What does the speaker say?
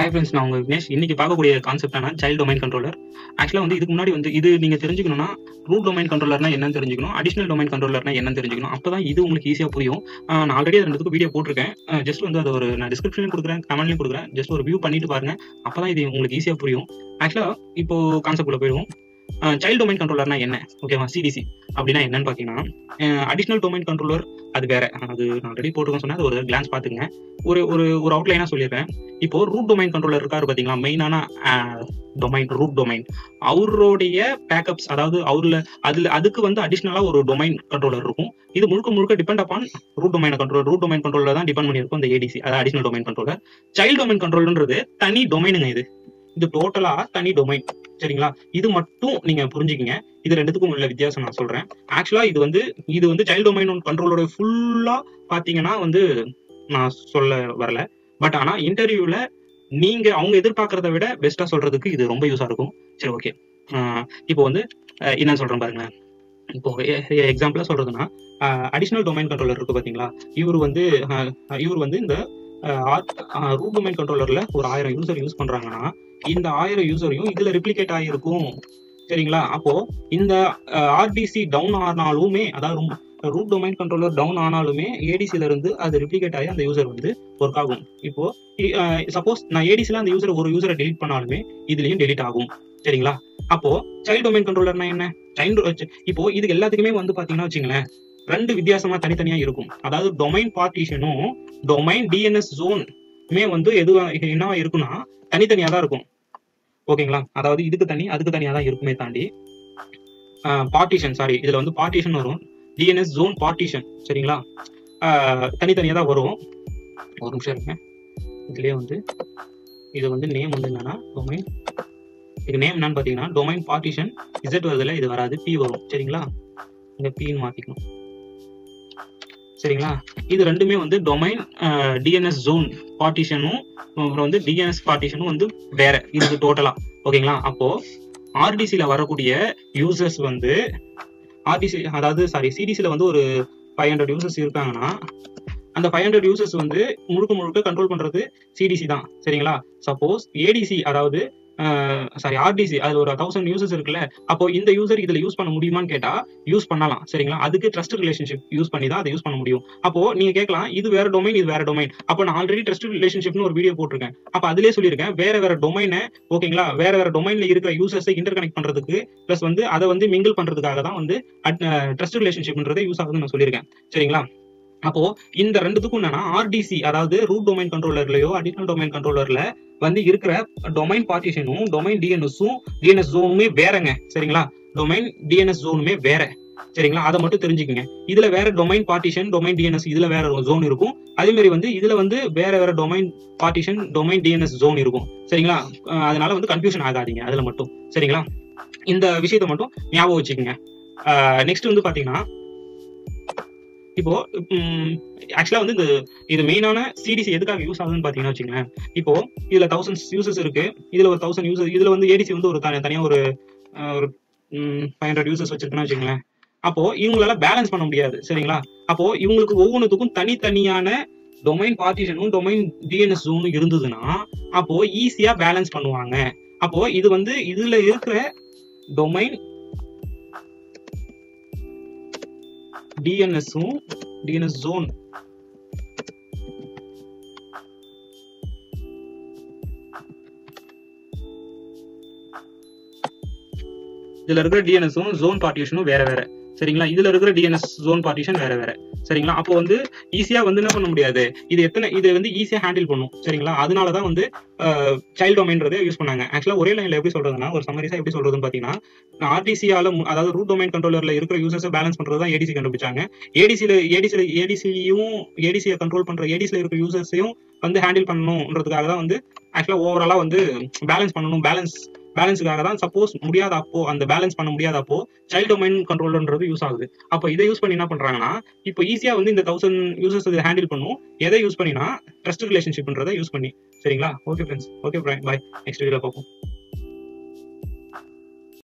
hi friends நான் உங்க விக்னேஷ் இன்னைக்கு பார்க்கக்கூடிய கான்செப்டான சைல்ட் டொமைன் கண்ட்ரோலர் ஆக்சுவலாக வந்து இதுக்கு முன்னாடி வந்து இது நீங்க தெரிஞ்சுக்கணும்னா ரூட் டொமைன் கண்ட்ரோலர்னா என்னன்னு தெரிஞ்சுக்கணும் அடிஷனல் டொமைன் கண்ட்ரோலர்னா என்னன்னு தெரிஞ்சுக்கணும் அப்பதான் இது உங்களுக்கு ஈஸியாக புரியும் ஆஹ் நான் ஆல்ரெடி ரெண்டுத்துக்கு வீடியோ போட்டிருக்கேன் ஜஸ்ட் வந்து அது ஒரு நான் டிஸ்கிரிப்ஷன்லையும் கொடுக்குறேன் கமெண்ட்லையும் கொடுக்குறேன் ஜஸ்ட் ஒரு வியூ பண்ணிட்டு பாருங்க அப்பதான் இது உங்களுக்கு ஈஸியாக புரியும் ஆக்சுவலாக இப்போ கான்செப்ட் உள்ள போயிடுவோம் சைல்ட் டொமைன் கண்ட்ரோலர்னா என்ன ஓகேவா சிடிசி அப்படின்னா என்னன்னு பார்த்தீங்கன்னா அடிஷனல் டொமைன் கண்ட்ரோலர் அது வேற அது நான் ஆல்ரெடி போட்டுருக்கேன் சொன்னா அது ஒரு கிளான்ஸ் பார்த்துங்க ஒரு ஒரு ஒரு அவுட்லைனா சொல்லிடுறேன் இப்போ ரூட் டொமைன் கண்ட்ரோலர் இருக்காரு பாத்தீங்களா மெயினான டொமைன் ரூட் டொமைன் அவருடைய பேக்கப்ஸ் அதாவது அவர்ல அதுல அதுக்கு வந்து அடிஷ்னலா ஒரு டொமைன் கண்ட்ரோலர் இருக்கும் இது முழுக்க முழுக்க depend upon root domain controller root domain controller தான் டிபெண்ட் பண்ணியிருக்கும் இந்த ஏடிசி அதாவது additional domain controller child domain கண்ட்ரோலர்ன்றது தனி டொமைனுங்க இது இது டோட்டலா தனி டொமைன் சரிங்களா இது மட்டும் நீங்க புரிஞ்சுக்கிங்க இது ரெண்டுத்துக்கும் உள்ள வித்தியாசம் நான் சொல்றேன் ஆக்சுவலா இது வந்து இது வந்து சைல்ட் டொமைன் கண்ட்ரோலோட ஃபுல்லா பாத்தீங்கன்னா வந்து நான் சொல்ல வரல பட் ஆனா இன்டர்வியூல நீங்க அவங்க எதிர்பார்க்கறத விட பெஸ்டா சொல்றதுக்கு இது ரொம்ப யூஸா இருக்கும் சரி ஓகே இப்போ வந்து அஹ், என்ன சொல்றேன் பாருங்க இப்போ எக்ஸாம்பிளா சொல்றதுன்னா அடிஷனல் டொமைன் கண்ட்ரோலர் இருக்கு பாத்தீங்களா இவர் வந்து அஹ், இவர் வந்து இந்த ரூட் டொமைன் கண்ட்ரோலர்ல ஒரு ஆயிரம் யூசர் யூஸ் பண்றாங்கன்னா இந்த ஆயிரம் யூசரையும் இதுல ரிப்ளிகேட் ஆகிருக்கும் சரிங்களா அப்போ இந்த ஆர்டிசி டவுன் ஆனாலுமே அதாவது ரூட் டொமைன் கண்ட்ரோலர் டவுன் ஆனாலுமே ஏடிசில இருந்து அது ரிப்ளிகேட் ஆகி அந்த யூசர் வந்து ஒர்க் ஆகும் இப்போ சப்போஸ் நான் ஏடிசில அந்த யூசர் ஒரு யூசரை டெலிட் பண்ணாலுமே இதுலயும் டெலிட் ஆகும் சரிங்களா அப்போ சைல்ட் டொமைன் கண்ட்ரோலர்னா என்ன சைல்டு இப்போ இதுக்கு எல்லாத்துக்குமே வந்து பாத்தீங்கன்னா வச்சுங்களேன் ரெண்டு வித்தியாசமா தனித்தனியா இருக்கும் அதாவது டொமைன் பார்ட்டிஷனும் டொமைன் டிஎன்எஸ் ஜோனுமே வந்து எதுவா என்னவா இருக்குன்னா தனித்தனியா தான் இருக்கும் ஓகேங்களா அதாவது இதுக்கு தனி அதுக்கு தனியா தான் இருக்குமே தாண்டி பார்ட்டிஷன் சாரி இதுல வந்து பார்ட்டிஷன் வரும் டிஎன்எஸ் ஜோன் பார்ட்டிஷன் சரிங்களா ஆஹ் தனித்தனியா தான் வரும் ஒரு நிமிஷம் இருங்க இதுலயே வந்து இது வந்து நேம் வந்து என்னன்னா டொமைன் இது நேம் என்னன்னு பாத்தீங்கன்னா டொமைன் பார்ட்டிஷன் இசட் வருதுல இது வராது பி வரும் சரிங்களா இங்க பின்னு மாத்திக்கணும் சரிங்களா இது ரெண்டுமே வந்து டொமைன் டிஎன்எஸ் ஜோன் பார்ட்டிஷனும் அப்புறம் வந்து டிஎன்எஸ் பார்ட்டிஷனும் வந்து வேற இது டோட்டலா ஓகேங்களா அப்போ ஆர்டிசில வரக்கூடிய யூசர்ஸ் வந்து ஆர்டிசி அதாவது சாரி சிடிசில வந்து ஒரு ஃபைவ் ஹண்ட்ரட் யூசர்ஸ் இருக்காங்கன்னா அந்த ஃபைவ் ஹண்ட்ரட் யூசர்ஸ் வந்து முழுக்க முழுக்க கண்ட்ரோல் பண்றது சிடிசி தான் சரிங்களா சப்போஸ் ஏடிசி அதாவது சாரி ஆர்டிசி அதுல ஒரு தௌசண்ட் யூசர்ஸ் இருக்குல்ல அப்போ இந்த யூசர் இதுல யூஸ் பண்ண முடியுமான்னு கேட்டா யூஸ் பண்ணலாம் சரிங்களா அதுக்கு ட்ரஸ்ட் ரிலேஷன்ஷிப் யூஸ் பண்ணி தான் அதை யூஸ் பண்ண முடியும் அப்போ நீங்க கேட்கலாம் இது வேற டொமைன் இது வேற டொமைன் அப்போ நான் ஆல்ரெடி ட்ரஸ்ட் ரிலேஷன்ஷிப்னு ஒரு வீடியோ போட்டிருக்கேன் அப்ப அதுலயே சொல்லியிருக்கேன் வேற வேற டொமைனை ஓகேங்களா வேற வேற டொமைன்ல இருக்கிற யூசர்ஸை இன்டர் கனெக்ட் பண்றதுக்கு பிளஸ் வந்து அதை வந்து மிங்கிள் பண்றதுக்காக தான் வந்து ட்ரஸ்ட் ரிலேஷன்ஷிப்ன்றதே யூஸ் ஆகுதுன்னு நான் சொல்லியிருக்கேன் சரிங்களா அப்போ இந்த ரெண்டுத்துக்கும் என்னன்னா ஆர்டிசி அதாவது ரூட் டொமைன் கண்ட்ரோலர்லயோ அடிஷனல் டொமைன் கண்ட்ரோலர்ல வந்து இருக்கிற டொமைன் பார்ட்டிஷனும் டொமைன் டிஎன்எஸும் டிஎன்எஸ் ஜோனுமே வேறங்க சரிங்களா டொமைன் டிஎன்எஸ் ஜோனுமே வேற சரிங்களா அதை மட்டும் தெரிஞ்சுக்கங்க இதுல வேற டொமைன் பார்ட்டிஷன் டொமைன் டிஎன்எஸ் இதுல வேற ஜோன் இருக்கும் அதே மாதிரி வந்து இதுல வந்து வேற வேற domain partition domain DNS zone இருக்கும் சரிங்களா அஹ் அதனால வந்து கன்ஃபியூஷன் ஆகாதீங்க அதுல மட்டும் சரிங்களா இந்த விஷயத்தை மட்டும் ஞாபகம் வச்சுக்கோங்க நெக்ஸ்ட் வந்து பாத்தீங்கன்னா இப்போ ஆக்சுவலா வந்து இந்த இது மெயினான சிடிசி எதுக்காக யூஸ் ஆகுதுன்னு பாத்தீங்கன்னா வச்சுங்களேன் இப்போ இதுல தௌசண்ட் யூசர்ஸ் இருக்கு இதுல ஒரு தௌசண்ட் யூசர் இதுல வந்து ஏடிசி வந்து ஒரு த- தனியா ஒரு அஹ், ஒரு ஃபைவ் ஹண்ட்ரட் யூசர்ஸ் வச்சிருக்குன்னு வச்சுங்களேன் அப்போ இவங்களால பேலன்ஸ் பண்ண முடியாது சரிங்களா அப்போ இவங்களுக்கு ஒவ்வொன்றுத்துக்கும் தனித்தனியான டொமைன் பார்ட்டிஷனும் டொமைன் டிஎன்எஸ் ஜோனும் இருந்ததுன்னா அப்போ ஈஸியா பேலன்ஸ் பண்ணுவாங்க அப்போ இது வந்து இதுல இருக்கிற டொமைன் டிஎன்எஸும் டிஎன்எஸ் ஜோன் இதுல இருக்கிற டிஎன்எஸும் ஜோன் பார்ட்டிஷனும் வேற வேற சரிங்களா இதுல இருக்கிற டிஎன்எஸ் ஜோன் பார்ட்டிஷன் வேற வேற சரிங்களா அப்போ வந்து ஈஸியா வந்து என்ன பண்ண முடியாது இது எத்தனை இது வந்து ஈஸியா ஹேண்டில் பண்ணும் சரிங்களா அதனாலதான் வந்து சைல்ட் டொமைன்றதை யூஸ் பண்ணாங்க ஆக்சுவலா ஒரே லைன்ல எப்படி சொல்றதுன்னா ஒரு சம்மரிஸா எப்படி சொல்றதுன்னு பாத்தீங்கன்னா ஆர்டிசியால அதாவது ரூட் டொமைன் கண்ட்ரோலர்ல இருக்கிற யூசர்ஸை பேலன்ஸ் பண்றது தான் ஏடிசி கண்டுபிடிச்சாங்க ஏடிசில ஏடிசில ஏடிசியும் ஏடிசியை கண்ட்ரோல் பண்ற ஏடிசில இருக்கிற யூசர்ஸையும் வந்து ஹேண்டில் பண்ணணும்ன்றதுக்காக தான் வந்து ஆக்சுவலா ஓவராலா வந்து பேலன்ஸ் பண்ணணும் பேலன்ஸ் பேலன்ஸுக்காக தான் சப்போஸ் முடியாத அப்போ அந்த பேலன்ஸ் பண்ண முடியாத அப்போ சைல்ட் டொமைன் கண்ட்ரோல்ன்றது யூஸ் ஆகுது அப்போ இதை யூஸ் பண்ணி என்ன பண்றாங்கன்னா இப்போ ஈஸியா வந்து இந்த தௌசண்ட் யூசர்ஸ் இதை ஹேண்டில் பண்ணும் எதை யூஸ் பண்ணினா ட்ரஸ்ட் ரிலேஷன்ஷிப்ன்றதை யூஸ் பண்ணி சரிங்களா okay friends okay bye next video பார்ப்போம்